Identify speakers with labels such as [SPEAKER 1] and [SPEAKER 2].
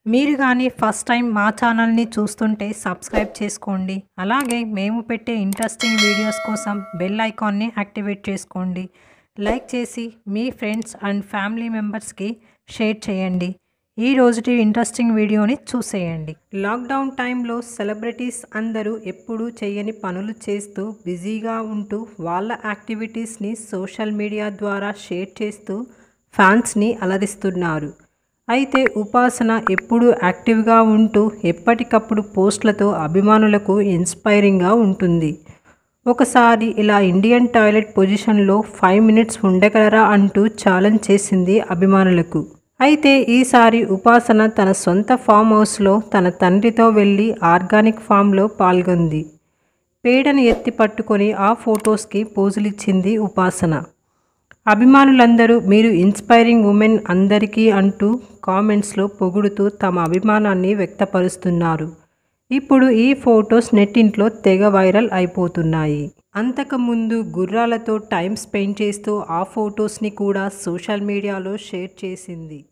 [SPEAKER 1] మీరు కానీ first time మా ఛానల్ని చూస్తుంటే సబ్స్క్రైబ్ చేసుకోండి అలాగే మేము పెట్టే ఇంట్రెస్టింగ్ వీడియోస్ కోసం బెల్ ఐకాన్ని యాక్టివేట్ చేసుకోండి లైక్ చేసి మీ ఫ్రెండ్స్ అండ్ ఫ్యామిలీ మెంబర్స్కి షేర్ చేయండి ఈ రోజుటి ఇంట్రెస్టింగ్ వీడియోని చూసేయండి లాక్డౌన్ టైంలో సెలబ్రిటీస్ అందరూ ఎప్పుడూ చేయని పనులు చేస్తూ బిజీగా ఉంటూ వాళ్ళ యాక్టివిటీస్ని సోషల్ మీడియా ద్వారా షేర్ చేస్తూ ఫ్యాన్స్ని అలరిస్తున్నారు అయితే ఉపాసన ఎప్పుడూ యాక్టివ్గా ఉంటూ ఎప్పటికప్పుడు పోస్టులతో అభిమానులకు ఇన్స్పైరింగ్గా ఉంటుంది ఒకసారి ఇలా ఇండియన్ టాయిలెట్ పొజిషన్లో ఫైవ్ మినిట్స్ ఉండగలరా అంటూ ఛాలెంజ్ చేసింది అభిమానులకు అయితే ఈసారి ఉపాసన తన సొంత ఫామ్ హౌస్లో తన తండ్రితో వెళ్ళి ఆర్గానిక్ ఫామ్లో పాల్గొంది పేడను ఎత్తి పట్టుకొని ఆ ఫొటోస్కి పోజులిచ్చింది ఉపాసన అభిమానులందరూ మీరు ఇన్స్పైరింగ్ ఉమెన్ అందరికీ అంటూ కామెంట్స్లో పొగుడుతూ తమ అభిమానాన్ని వ్యక్తపరుస్తున్నారు ఇప్పుడు ఈ ఫొటోస్ నెట్టింట్లో తెగ వైరల్ అయిపోతున్నాయి అంతకుముందు గుర్రాలతో టైం స్పెండ్ చేస్తూ ఆ ఫొటోస్ని కూడా సోషల్ మీడియాలో షేర్ చేసింది